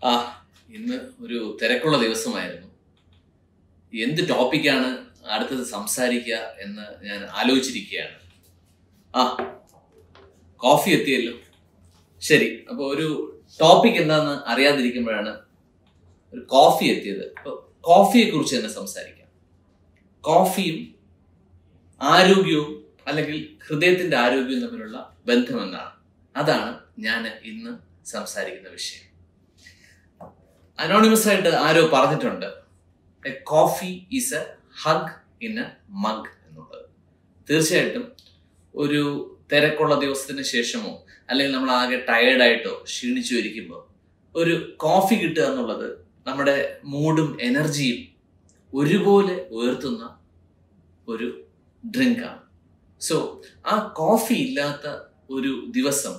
ആ ഇന്ന് ഒരു തിരക്കുള്ള ദിവസമായിരുന്നു എന്ത് ടോപ്പിക്കാണ് അടുത്തത് സംസാരിക്കുക എന്ന് ഞാൻ ആലോചിച്ചിരിക്കുകയാണ് ആ കോഫി എത്തിയല്ലോ ശരി അപ്പോൾ ഒരു ടോപ്പിക് എന്താണെന്ന് അറിയാതിരിക്കുമ്പോഴാണ് ഒരു കോഫി എത്തിയത് അപ്പോൾ കോഫിയെ കുറിച്ച് തന്നെ സംസാരിക്കാം കോഫിയും ആരോഗ്യവും അല്ലെങ്കിൽ ഹൃദയത്തിന്റെ ആരോഗ്യവും തമ്മിലുള്ള ബന്ധം എന്താണ് അതാണ് ഞാൻ ഇന്ന് സംസാരിക്കുന്ന വിഷയം അനോണിമസ് ആയിട്ട് ആരോ പറഞ്ഞിട്ടുണ്ട് a coffee is a hug in a mug എന്നുള്ളത് തീർച്ചയായിട്ടും ഒരു തിരക്കുള്ള ദിവസത്തിന് ശേഷമോ അല്ലെങ്കിൽ നമ്മൾ ആകെ ടയേർഡായിട്ടോ ക്ഷീണിച്ചു ഇരിക്കുമ്പോൾ ഒരു കോഫി കിട്ടുക എന്നുള്ളത് നമ്മുടെ മൂഡും എനർജിയും ഒരുപോലെ ഉയർത്തുന്ന ഒരു ഡ്രിങ്കാണ് സോ ആ കോഫി ഇല്ലാത്ത ഒരു ദിവസം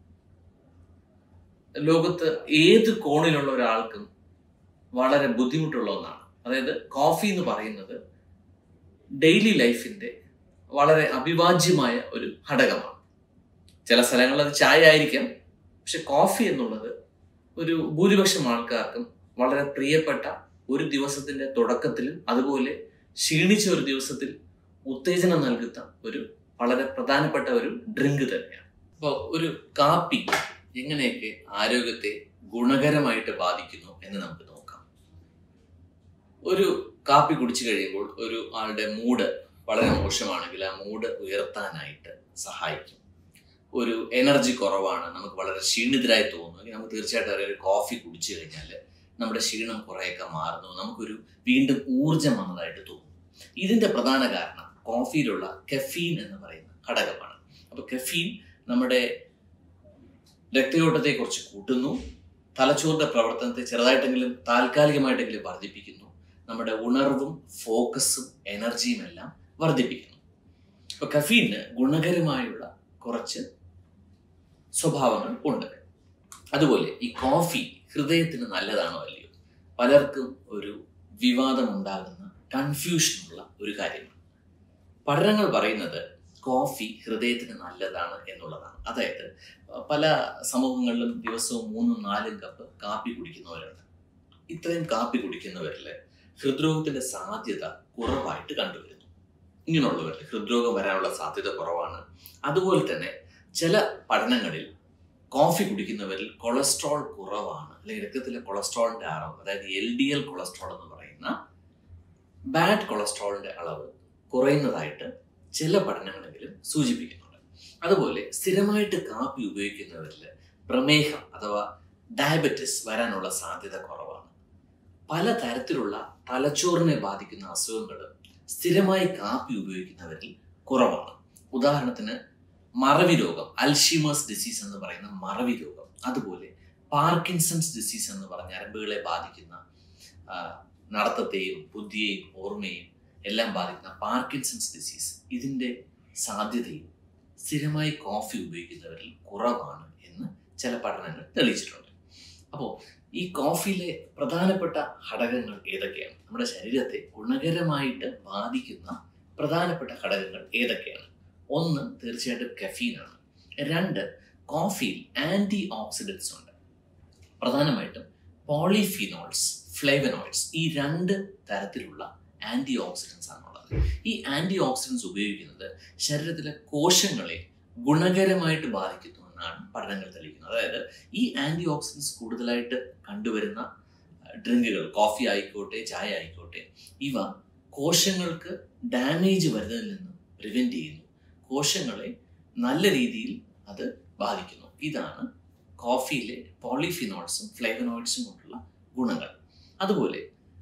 ലോകത്ത് ഏത് കോണിലുള്ള ഒരാൾക്കും വളരെ ബുദ്ധിമുട്ടുള്ള ഒന്നാണ് അതായത് കോഫി എന്ന് പറയുന്നത് ഡെയിലി ലൈഫിന്റെ വളരെ അവിഭാജ്യമായ ഒരു ഘടകമാണ് ചില സ്ഥലങ്ങളിൽ അത് ചായ ആയിരിക്കാം പക്ഷെ കോഫി എന്നുള്ളത് ഒരു ഭൂരിപക്ഷം ആൾക്കാർക്കും വളരെ പ്രിയപ്പെട്ട ഒരു ദിവസത്തിന്റെ തുടക്കത്തിലും അതുപോലെ ക്ഷീണിച്ച ഒരു ദിവസത്തിൽ ഉത്തേജനം നൽകുന്ന ഒരു വളരെ പ്രധാനപ്പെട്ട ഒരു ഡ്രിങ്ക് തന്നെയാണ് അപ്പോൾ ഒരു കാപ്പി എങ്ങനെയൊക്കെ ആരോഗ്യത്തെ ഗുണകരമായിട്ട് ബാധിക്കുന്നു എന്ന് നമുക്ക് നോക്കാം ഒരു കാപ്പി കുടിച്ചു കഴിയുമ്പോൾ ഒരു ആളുടെ മൂഡ് വളരെ മോശമാണെങ്കിൽ ആ മൂഡ് ഉയർത്താനായിട്ട് സഹായിക്കും ഒരു എനർജി കുറവാണ് നമുക്ക് വളരെ ക്ഷീണിതരായി തോന്നുമെങ്കിൽ നമുക്ക് തീർച്ചയായിട്ടും അറിയാം ഒരു കോഫി കുടിച്ചു കഴിഞ്ഞാൽ നമ്മുടെ ക്ഷീണം കുറേയൊക്കെ മാറുന്നു നമുക്കൊരു വീണ്ടും ഊർജം വന്നതായിട്ട് തോന്നും ഇതിന്റെ പ്രധാന കാരണം കോഫിയിലുള്ള കെഫീൻ എന്ന് പറയുന്ന ഘടകമാണ് അപ്പൊ കെഫീൻ നമ്മുടെ രക്തയോട്ടത്തെ കുറിച്ച് കൂട്ടുന്നു തലച്ചോറിന്റെ പ്രവർത്തനത്തെ ചെറുതായിട്ടെങ്കിലും താൽക്കാലികമായിട്ടെങ്കിലും വർദ്ധിപ്പിക്കുന്നു നമ്മുടെ ഉണർവും ഫോക്കസും എനർജിയും എല്ലാം വർദ്ധിപ്പിക്കുന്നു അപ്പൊ കഫീന് ഗുണകരമായുള്ള കുറച്ച് സ്വഭാവങ്ങൾ ഉണ്ട് അതുപോലെ ഈ കോഫി ഹൃദയത്തിന് നല്ലതാണോ അല്ലയോ പലർക്കും ഒരു വിവാദം ഉണ്ടാകുന്ന കൺഫ്യൂഷനുള്ള ഒരു കാര്യമാണ് പഠനങ്ങൾ പറയുന്നത് കോഫി ഹൃദയത്തിന് നല്ലതാണ് എന്നുള്ളതാണ് അതായത് പല സമൂഹങ്ങളിലും ദിവസവും മൂന്നും നാലും കപ്പ് കാപ്പി കുടിക്കുന്നവരുണ്ട് ഇത്രയും കാപ്പി കുടിക്കുന്നവരിൽ ഹൃദ്രോഗത്തിന്റെ സാധ്യത കുറവായിട്ട് കണ്ടുവരുന്നു ഇങ്ങനെയുള്ളവരിൽ ഹൃദ്രോഗം വരാനുള്ള സാധ്യത കുറവാണ് അതുപോലെ തന്നെ ചില പഠനങ്ങളിൽ കോഫി കുടിക്കുന്നവരിൽ കൊളസ്ട്രോൾ കുറവാണ് അല്ലെങ്കിൽ രക്തത്തിലെ കൊളസ്ട്രോളിന്റെ അളവ് അതായത് എൽ ഡി എൽ കൊളസ്ട്രോൾ എന്ന് പറയുന്ന ബാഡ് കൊളസ്ട്രോളിന്റെ അളവ് കുറയുന്നതായിട്ട് ചില പഠനങ്ങളെങ്കിലും സൂചിപ്പിക്കുന്നുണ്ട് അതുപോലെ സ്ഥിരമായിട്ട് കാപ്പി ഉപയോഗിക്കുന്നവരിൽ പ്രമേഹം അഥവാ ഡയബറ്റിസ് വരാനുള്ള സാധ്യത കുറവാണ് പല തരത്തിലുള്ള തലച്ചോറിനെ ബാധിക്കുന്ന അസുഖങ്ങൾ സ്ഥിരമായി കാപ്പി ഉപയോഗിക്കുന്നവരിൽ കുറവാണ് ഉദാഹരണത്തിന് മറവി രോഗം അൽഷിമേഴ്സ് ഡിസീസ് എന്ന് പറയുന്ന മറവി രോഗം അതുപോലെ പാർക്കിൻസൺസ് ഡിസീസ് എന്ന് പറഞ്ഞ ഞരമ്പുകളെ ബാധിക്കുന്ന നടത്തത്തെയും ബുദ്ധിയെയും ഓർമ്മയെയും എല്ലാം ബാധിക്കുന്ന പാർക്കിൻസൺസ് ഡിസീസ് ഇതിൻ്റെ സാധ്യതയും സ്ഥിരമായി കോഫി ഉപയോഗിക്കുന്നവരിൽ കുറവാണ് എന്ന് ചില പഠനങ്ങൾ തെളിയിച്ചിട്ടുണ്ട് അപ്പോൾ ഈ കോഫിയിലെ പ്രധാനപ്പെട്ട ഘടകങ്ങൾ ഏതൊക്കെയാണ് നമ്മുടെ ശരീരത്തെ ഗുണകരമായിട്ട് ബാധിക്കുന്ന പ്രധാനപ്പെട്ട ഘടകങ്ങൾ ഏതൊക്കെയാണ് ഒന്ന് തീർച്ചയായിട്ടും കഫീനാണ് രണ്ട് കോഫിയിൽ ആൻറ്റി ഓക്സിഡൻസ് ഉണ്ട് പ്രധാനമായിട്ടും പോളിഫിനോൾസ് ഫ്ലേവനോയിഡ്സ് ഈ രണ്ട് തരത്തിലുള്ള ആൻറ്റി ഓക്സിഡൻസ് ആണുള്ളത് ഈ ആൻറ്റി ഓക്സിഡൻസ് ഉപയോഗിക്കുന്നത് ശരീരത്തിലെ കോശങ്ങളെ ഗുണകരമായിട്ട് ബാധിക്കുന്നു എന്നാണ് പഠനങ്ങൾ തെളിയിക്കുന്നത് അതായത് ഈ ആൻറ്റി ഓക്സിഡൻസ് കൂടുതലായിട്ട് കണ്ടുവരുന്ന ഡ്രിങ്കുകൾ കോഫി ആയിക്കോട്ടെ ചായ ആയിക്കോട്ടെ ഇവ കോശങ്ങൾക്ക് ഡാമേജ് വരുന്നതിൽ നിന്ന് പ്രിവെന്റ് ചെയ്യുന്നു കോശങ്ങളെ നല്ല രീതിയിൽ അത് ബാധിക്കുന്നു ഇതാണ് കോഫിയിലെ പോളിഫിനോൾസും ഫ്ലേവനോയിഡ്സും കൊണ്ടുള്ള ഗുണങ്ങൾ അതുപോലെ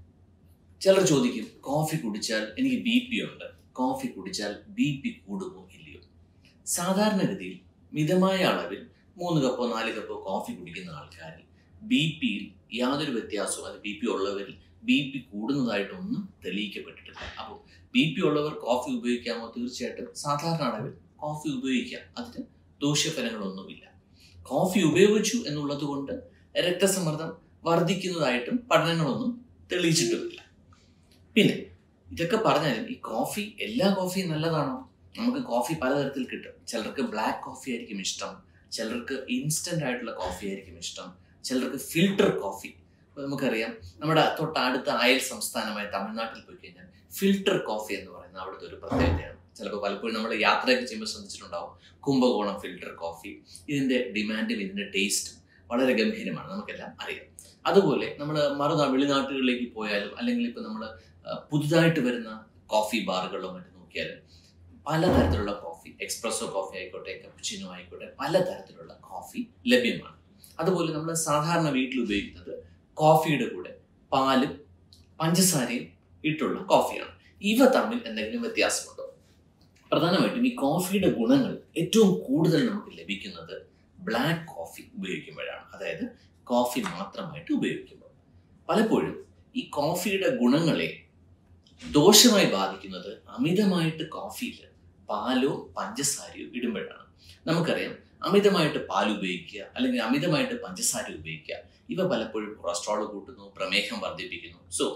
ചിലർ ചോദിക്കും കോഫി കുടിച്ചാൽ എനിക്ക് ബി പി ഉണ്ട് കോഫി കുടിച്ചാൽ ബി പി കൂടുമോ ഇല്ലയോ സാധാരണഗതിയിൽ മിതമായ അളവിൽ മൂന്ന് കപ്പോ നാല് കപ്പോ കോഫി കുടിക്കുന്ന ആൾക്കാരിൽ ബി പിയിൽ യാതൊരു വ്യത്യാസവും അത് ബി പി ഉള്ളവരിൽ ബി പി കൂടുന്നതായിട്ടൊന്നും തെളിയിക്കപ്പെട്ടിട്ടില്ല അപ്പോൾ ബി പി ഉള്ളവർ കോഫി ഉപയോഗിക്കാമോ തീർച്ചയായിട്ടും സാധാരണ അളവിൽ കോഫി ഉപയോഗിക്കാം അതിന് ദൂഷ്യഫലങ്ങളൊന്നുമില്ല കോഫി ഉപയോഗിച്ചു എന്നുള്ളത് കൊണ്ട് രക്തസമ്മർദ്ദം വർദ്ധിക്കുന്നതായിട്ടും പഠനങ്ങളൊന്നും തെളിയിച്ചിട്ടുമില്ല പിന്നെ ഇതൊക്കെ പറഞ്ഞാലും ഈ കോഫി എല്ലാ കോഫിയും നല്ലതാണോ നമുക്ക് കോഫി പലതരത്തിൽ കിട്ടും ചിലർക്ക് ബ്ലാക്ക് കോഫി ആയിരിക്കും ഇഷ്ടം ചിലർക്ക് ഇൻസ്റ്റന്റ് ആയിട്ടുള്ള കോഫി ആയിരിക്കും ഇഷ്ടം ചിലർക്ക് ഫിൽട്ടർ കോഫി ഇപ്പൊ നമുക്കറിയാം നമ്മുടെ തൊട്ടടുത്ത അയൽ സംസ്ഥാനമായ തമിഴ്നാട്ടിൽ പോയി കഴിഞ്ഞാൽ ഫിൽട്ടർ കോഫി എന്ന് പറയുന്നത് അവിടുത്തെ ഒരു പ്രത്യേകതയാണ് ചിലപ്പോൾ പലപ്പോഴും നമ്മൾ യാത്രയൊക്കെ ചെയ്യുമ്പോൾ ശ്രദ്ധിച്ചിട്ടുണ്ടാവും കുംഭകോണം ഫിൽട്ടർ കോഫി ഇതിന്റെ ഡിമാൻഡും ഇതിന്റെ ടേസ്റ്റും വളരെ ഗംഭീരമാണ് നമുക്കെല്ലാം അറിയാം അതുപോലെ നമ്മൾ മറുനാ വെളിനാട്ടുകളിലേക്ക് പോയാലും അല്ലെങ്കിൽ ഇപ്പൊ നമ്മൾ പുതുതായിട്ട് വരുന്ന കോഫി ബാറുകളിലോ മറ്റും നോക്കിയാലും പലതരത്തിലുള്ള കോഫി എക്സ്പ്രസോ കോഫി ആയിക്കോട്ടെ കപ്പുച്ചിനോ ആയിക്കോട്ടെ പലതരത്തിലുള്ള കോഫി ലഭ്യമാണ് അതുപോലെ നമ്മൾ സാധാരണ വീട്ടിൽ ഉപയോഗിക്കുന്നത് കോഫിയുടെ കൂടെ പാലും പഞ്ചസാരയും ഇട്ടുള്ള കോഫിയാണ് ഇവ തമ്മിൽ എന്തെങ്കിലും വ്യത്യാസമുണ്ടോ പ്രധാനമായിട്ടും ഈ കോഫിയുടെ ഗുണങ്ങൾ ഏറ്റവും കൂടുതൽ നമുക്ക് ലഭിക്കുന്നത് ബ്ലാക്ക് കോഫി ഉപയോഗിക്കുമ്പോഴാണ് അതായത് കോഫി മാത്രമായിട്ട് ഉപയോഗിക്കുമ്പോൾ പലപ്പോഴും ഈ കോഫിയുടെ ഗുണങ്ങളെ ദോഷമായി ബാധിക്കുന്നത് അമിതമായിട്ട് കോഫിയിൽ പാലോ പഞ്ചസാരയോ ഇടുമ്പോഴാണ് നമുക്കറിയാം അമിതമായിട്ട് പാൽ ഉപയോഗിക്കുക അല്ലെങ്കിൽ അമിതമായിട്ട് പഞ്ചസാര ഉപയോഗിക്കുക ഇവ പലപ്പോഴും കൊളസ്ട്രോൾ കൂട്ടുന്നു പ്രമേഹം വർദ്ധിപ്പിക്കുന്നു സോ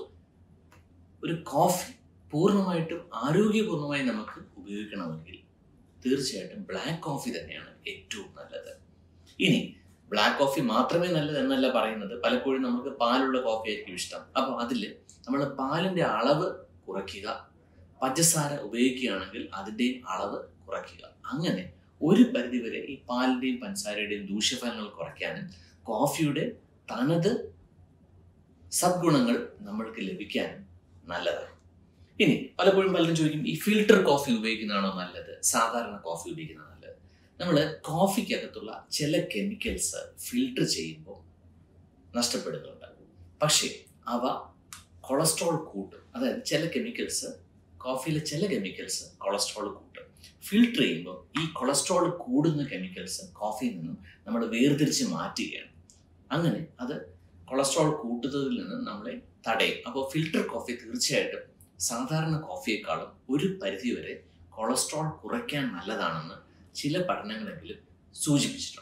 ഒരു കോഫി പൂർണ്ണമായിട്ടും ആരോഗ്യപൂർണ്ണമായി നമുക്ക് ഉപയോഗിക്കണമെങ്കിൽ തീർച്ചയായിട്ടും ബ്ലാക്ക് കോഫി തന്നെയാണ് ഏറ്റവും നല്ലത് ഇനി ബ്ലാക്ക് കോഫി മാത്രമേ നല്ലത് എന്നല്ല പറയുന്നത് പലപ്പോഴും നമുക്ക് പാലുള്ള കോഫി ആയിരിക്കും ഇഷ്ടം അപ്പോൾ അതിൽ നമ്മൾ പാലിന്റെ അളവ് കുറയ്ക്കുക പഞ്ചസാര ഉപയോഗിക്കുകയാണെങ്കിൽ അതിൻ്റെയും അളവ് കുറയ്ക്കുക അങ്ങനെ ഒരു പരിധിവരെ ഈ പാലിന്റെയും പഞ്ചസാരയുടെയും ദൂഷ്യഫലങ്ങൾ കുറയ്ക്കാനും കോഫിയുടെ തനത് സദ്ഗുണങ്ങൾ നമ്മൾക്ക് ലഭിക്കാനും നല്ലതാണ് ഇനി പലപ്പോഴും പലരും ചോദിക്കും ഈ ഫിൽട്ടർ കോഫി ഉപയോഗിക്കുന്നതാണോ നല്ലത് സാധാരണ കോഫി ഉപയോഗിക്കുന്നതാണോ നല്ലത് നമ്മൾ കോഫിക്കകത്തുള്ള ചില കെമിക്കൽസ് ഫിൽട്ടർ ചെയ്യുമ്പോൾ നഷ്ടപ്പെടുന്നുണ്ട് പക്ഷേ അവ കൊളസ്ട്രോൾ കൂട്ടും അതായത് ചില കെമിക്കൽസ് കോഫിയിലെ ചില കെമിക്കൽസ് കൊളസ്ട്രോൾ കൂട്ടും ഫിൽട്ടർ ചെയ്യുമ്പോൾ ഈ കൊളസ്ട്രോൾ കൂടുന്ന കെമിക്കൽസ് കോഫിയിൽ നിന്നും നമ്മൾ വേർതിരിച്ച് മാറ്റുകയാണ് അങ്ങനെ അത് കൊളസ്ട്രോൾ കൂട്ടുന്നതിൽ നിന്ന് നമ്മളെ തടയും അപ്പോൾ ഫിൽട്ടർ കോഫി തീർച്ചയായിട്ടും സാധാരണ കോഫിയെക്കാളും ഒരു പരിധിവരെ കൊളസ്ട്രോൾ കുറയ്ക്കാൻ നല്ലതാണെന്ന് ചില പഠനങ്ങളെങ്കിലും സൂചിപ്പിച്ചിട്ടുണ്ട്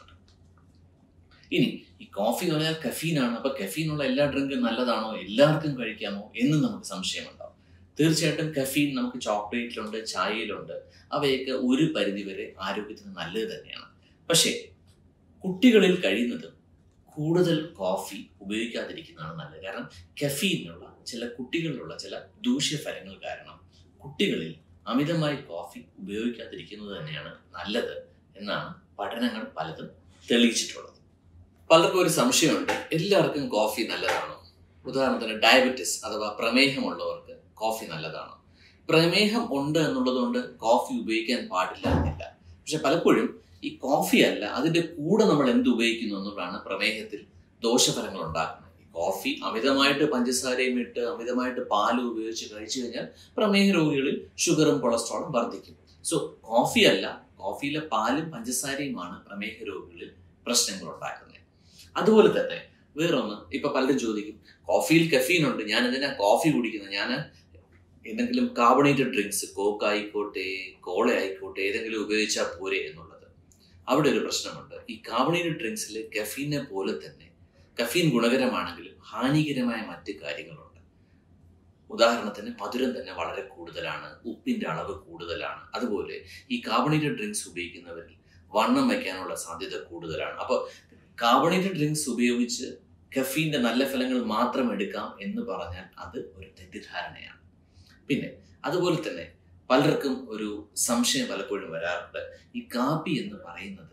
ഇനി ഈ കോഫി എന്ന് പറഞ്ഞാൽ കഫീനാണ് അപ്പൊ കഫീനുള്ള എല്ലാ ഡ്രിങ്കും നല്ലതാണോ എല്ലാവർക്കും കഴിക്കാമോ എന്ന് നമുക്ക് സംശയമുണ്ടാവും തീർച്ചയായിട്ടും കഫീൻ നമുക്ക് ചോക്ലേറ്റിലുണ്ട് ചായയിലുണ്ട് അവയൊക്കെ ഒരു പരിധിവരെ ആരോഗ്യത്തിന് നല്ലത് തന്നെയാണ് പക്ഷേ കുട്ടികളിൽ കഴിയുന്നതും കൂടുതൽ കോഫി ഉപയോഗിക്കാതിരിക്കുന്നതാണ് നല്ലത് കാരണം കഫീനുള്ള ചില കുട്ടികളിലുള്ള ചില ദൂഷ്യഫലങ്ങൾ കാരണം കുട്ടികളിൽ അമിതമായി കോഫി ഉപയോഗിക്കാതിരിക്കുന്നത് തന്നെയാണ് നല്ലത് എന്നാണ് പഠനങ്ങൾ പലതും തെളിയിച്ചിട്ടുള്ളത് പലർക്കും ഒരു സംശയമുണ്ട് എല്ലാവർക്കും കോഫി നല്ലതാണോ ഉദാഹരണത്തിന് ഡയബറ്റിസ് അഥവാ പ്രമേഹമുള്ളവർക്ക് കോഫി നല്ലതാണോ പ്രമേഹം ഉണ്ട് എന്നുള്ളത് കൊണ്ട് കോഫി ഉപയോഗിക്കാൻ പാടില്ല എന്നില്ല പക്ഷെ പലപ്പോഴും ഈ കോഫി അല്ല അതിന്റെ കൂടെ നമ്മൾ എന്ത് ഉപയോഗിക്കുന്നു എന്നുള്ളതാണ് പ്രമേഹത്തിൽ ദോഷഫലങ്ങൾ ഉണ്ടാക്കുന്നത് ഈ കോഫി അമിതമായിട്ട് പഞ്ചസാരയും ഇട്ട് അമിതമായിട്ട് പാലും ഉപയോഗിച്ച് കഴിച്ചു കഴിഞ്ഞാൽ പ്രമേഹ രോഗികളിൽ ഷുഗറും കൊളസ്ട്രോളും വർദ്ധിക്കും സോ കോഫി അല്ല കോഫിയിലെ പാലും പഞ്ചസാരയുമാണ് പ്രമേഹ രോഗികളിൽ പ്രശ്നങ്ങൾ ഉണ്ടാക്കുന്നത് അതുപോലെ തന്നെ വേറൊന്ന് ഇപ്പൊ പലരും ചോദിക്കും കോഫിയിൽ കഫീൻ ഉണ്ട് ഞാൻ എന്തിനാ കോഫി കുടിക്കുന്നത് ഞാൻ എന്തെങ്കിലും കാർബണേറ്റഡ് ഡ്രിങ്ക്സ് കോക്ക് ആയിക്കോട്ടെ കോള ആയിക്കോട്ടെ ഏതെങ്കിലും ഉപയോഗിച്ചാൽ പോരെ എന്നുള്ളത് അവിടെ ഒരു പ്രശ്നമുണ്ട് ഈ കാർബണേറ്റഡ് ഡ്രിങ്ക്സിൽ കഫീനെ പോലെ തന്നെ കഫീൻ ഗുണകരമാണെങ്കിലും ഹാനികരമായ മറ്റ് കാര്യങ്ങളുണ്ട് ഉദാഹരണത്തിന് മധുരം തന്നെ വളരെ കൂടുതലാണ് ഉപ്പിന്റെ അളവ് കൂടുതലാണ് അതുപോലെ ഈ കാർബണേറ്റഡ് ഡ്രിങ്ക്സ് ഉപയോഗിക്കുന്നവരിൽ വണ്ണം വയ്ക്കാനുള്ള സാധ്യത കൂടുതലാണ് അപ്പോൾ കാർബണേറ്റഡ് ഡ്രിങ്ക്സ് ഉപയോഗിച്ച് കഫീന്റെ നല്ല ഫലങ്ങൾ മാത്രം എടുക്കാം എന്ന് പറഞ്ഞാൽ അത് ഒരു തെറ്റിദ്ധാരണയാണ് പിന്നെ അതുപോലെ തന്നെ പലർക്കും ഒരു സംശയം പലപ്പോഴും വരാറുണ്ട് ഈ കാപ്പി എന്ന് പറയുന്നത്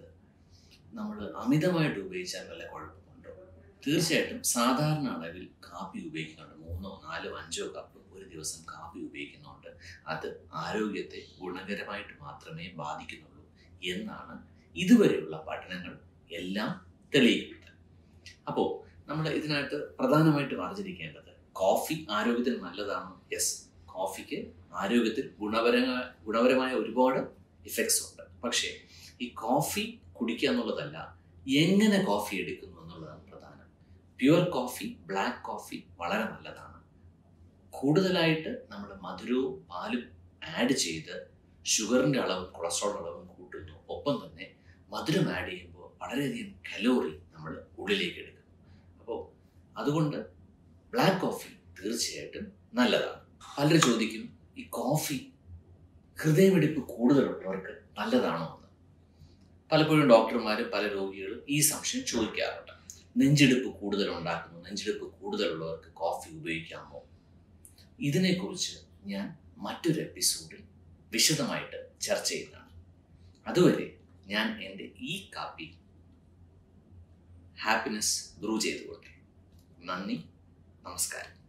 നമ്മൾ അമിതമായിട്ട് ഉപയോഗിച്ചാൽ വല്ല കുഴപ്പമുണ്ടോ തീർച്ചയായിട്ടും സാധാരണ അളവിൽ കാപ്പി ഉപയോഗിക്കുന്നുണ്ട് മൂന്നോ നാലോ അഞ്ചോ കപ്പ് ഒരു ദിവസം കാപ്പി ഉപയോഗിക്കുന്നുണ്ട് അത് ആരോഗ്യത്തെ ഗുണകരമായിട്ട് മാത്രമേ ബാധിക്കുന്നുള്ളൂ എന്നാണ് ഇതുവരെയുള്ള പഠനങ്ങൾ എല്ലാം തെളിയിക്കുന്നത് അപ്പോൾ നമ്മൾ ഇതിനകത്ത് പ്രധാനമായിട്ടും അറിഞ്ഞിരിക്കേണ്ടത് കോഫി ആരോഗ്യത്തിന് നല്ലതാണോ യെസ് കോഫിക്ക് ആരോഗ്യത്തിൽ ഗുണപരമായ ഗുണപരമായ ഒരുപാട് ഇഫക്ട്സ് ഉണ്ട് പക്ഷേ ഈ കോഫി കുടിക്കുക എന്നുള്ളതല്ല എങ്ങനെ കോഫി എടുക്കുന്നു എന്നുള്ളതാണ് പ്രധാനം പ്യുവർ കോഫി ബ്ലാക്ക് കോഫി വളരെ നല്ലതാണ് കൂടുതലായിട്ട് നമ്മൾ മധുരവും പാലും ആഡ് ചെയ്ത് ഷുഗറിൻ്റെ അളവും കൊളസ്ട്രോൾ അളവും കൂട്ടുന്നു ഒപ്പം തന്നെ മധുരം ആഡ് ചെയ്യുമ്പോൾ വളരെയധികം കലോറി നമ്മൾ ഉള്ളിലേക്ക് എടുക്കും അപ്പോൾ അതുകൊണ്ട് ബ്ലാക്ക് കോഫി തീർച്ചയായിട്ടും നല്ലതാണ് പലരും ചോദിക്കും ഈ കോഫി ഹൃദയമിടിപ്പ് കൂടുതലുള്ളവർക്ക് നല്ലതാണോ എന്ന് പലപ്പോഴും ഡോക്ടർമാരും പല രോഗികളും ഈ സംശയം ചോദിക്കാറുണ്ട് നെഞ്ചെടുപ്പ് കൂടുതൽ ഉണ്ടാക്കുന്നു നെഞ്ചെടുപ്പ് കൂടുതലുള്ളവർക്ക് കോഫി ഉപയോഗിക്കാമോ ഇതിനെക്കുറിച്ച് ഞാൻ മറ്റൊരു എപ്പിസോഡിൽ വിശദമായിട്ട് ചർച്ച ചെയ്യുന്നതാണ് അതുവരെ ഞാൻ എൻ്റെ ഈ കാപ്പി ഹാപ്പിനെസ് ബ്രൂ ചെയ്തുകൊള്ളട്ടെ നന്ദി നമസ്കാരം